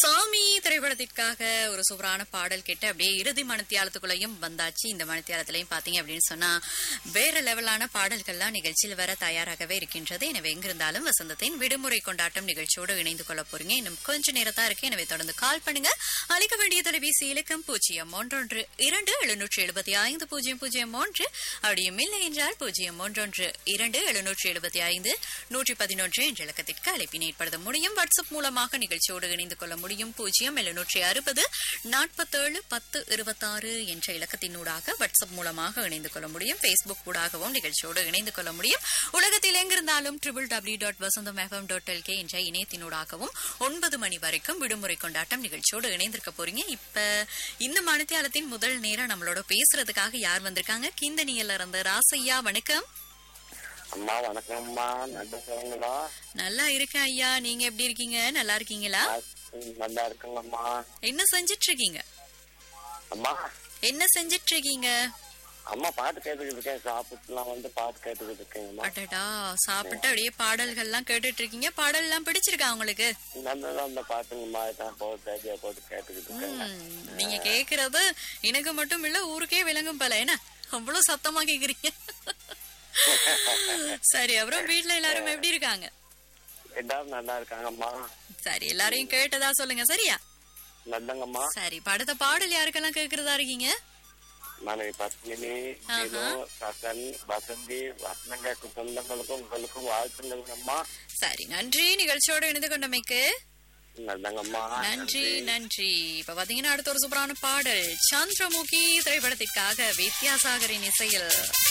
சாமி திரைப்படத்திற்காக ஒரு சூப்பரான பாடல் கேட்டு அப்படியே இறுதி மணித்தியாலத்துக்குள்ளேயும் வந்தாச்சு இந்த மணித்தியாலத்திலையும் பாத்தீங்க அப்படின்னு சொன்னா வேற லெவலான பாடல்கள்லாம் நிகழ்ச்சியில் வர தயாராகவே இருக்கின்றது எனவே எங்கிருந்தாலும் வசந்தத்தின் விடுமுறை கொண்டாட்டம் நிகழ்ச்சியோடு இணைந்து கொள்ள போறீங்க இன்னும் கொஞ்ச நேரத்தா இருக்கு எனவே தொடர்ந்து கால் பண்ணுங்க அழைக்க வேண்டிய தொலைபேசி இலக்கம் பூஜ்ஜியம் ஒன்றொன்று இரண்டு எழுநூற்றி எழுபத்தி ஐந்து பூஜ்ஜியம் பூஜ்ஜியம் ஒன்று அப்படியும் இல்லை என்றால் பூஜ்ஜியம் ஒன்றொன்று இரண்டு எழுநூற்றி எழுபத்தி ஐந்து நூற்றி பதினொன்று என்ற இலக்கத்திற்கு அழைப்பினை ஏற்படுத்த முடியும் வாட்ஸ்அப் மூலமாக நிகழ்ச்சியோடு இணைந்து கொள்ள முடியும் பூஜ்ஜியம் எழுநூற்றி அறுபது நாற்பத்தேழு பத்து இருபத்தாறு என்ற இலக்கத்தினூடாக வாட்ஸ்அப் மூலமாக இணைந்து கொள்ள முடியும் பேஸ்புக் ஊடாகவும் நிகழ்ச்சியோடு இணைந்து கொள்ள முடியும் உலகத்தில் எங்கிருந்தாலும் triple W dot Vasantham FM dot LK என்ற இணையத்தினூடாகவும் ஒன்பது மணி வரைக்கும் விடுமுறை கொண்டாட்டம் நிகழ்ச்சியோடு இணைந்திருக்க போறீங்க இப்ப இந்த மணித்தியாலத்தின் முதல் நேரம் நம்மளோட பேசுறதுக்காக யார் வந்திருக்காங்க கிந்தனியல்ல இருந்த ராசையா வணக்கம் அம்மா வணக்கம் அம்மா நல்லா சொல்லுங்களா நல்லா இருக்கேன் ஐயா நீங்க எப்படி இருக்கீங்க நல்லா இருக்கீங்களா நல்லா இருக்குங்கம்மா என்ன செஞ்சிட்டு இருக்கீங்க அம்மா என்ன செஞ்சிட்டு இருக்கீங்க அம்மா பாட்டு கேட்டுக்கிட்டு இருக்கேன் சாப்பிட்டுலாம் வந்து பாட்டு கேட்டுக்கிட்டு இருக்கேங்கம்மா அடடா சாப்பிட்டு அப்படியே பாடல்கள்லாம் கேட்டுட்டு இருக்கீங்க பாடல் எல்லாம் பிடிச்சிருக்கா உங்களுக்கு நல்லா அந்த பாட்டுங்கம்மா இதான் போட்டு தேஜியா போட்டு கேட்டுக்கிட்டு இருக்கேங்க ம், நீங்க கேக்குறது எனக்கு மட்டும் இல்ல ஊருக்கே விளங்கும் போல என்ன அவ்வளவு சத்தமா கேக்குறீங்க சரி அப்புறம் வீட்ல எல்லாரும் எப்படி இருக்காங்க எல்லாரும் நல்லா இருக்காங்கம்மா சரி எல்லாரையும் கேட்டதா சொல்லுங்க சரியா நல்லங்கம்மா சரி இப்ப அடுத்த பாடல் யாருக்கெல்லாம் கேக்குறதா இருக்கீங்க மனைவி பத்மினி ஆஹா. தினு சசன் வசந்தி வசனங்க சொந்தங்களுக்கும் உங்களுக்கும் வாழ்த்துங்கம்மா சரி நன்றி நிகழ்ச்சியோட இணைந்து கொண்டமைக்கு நல்லங்கம்மா நன்றி நன்றி இப்ப பாத்தீங்கன்னா அடுத்த ஒரு சூப்பரான பாடல் சந்திரமுகி திரைப்படத்திற்காக வித்யாசாகரின் இசையில்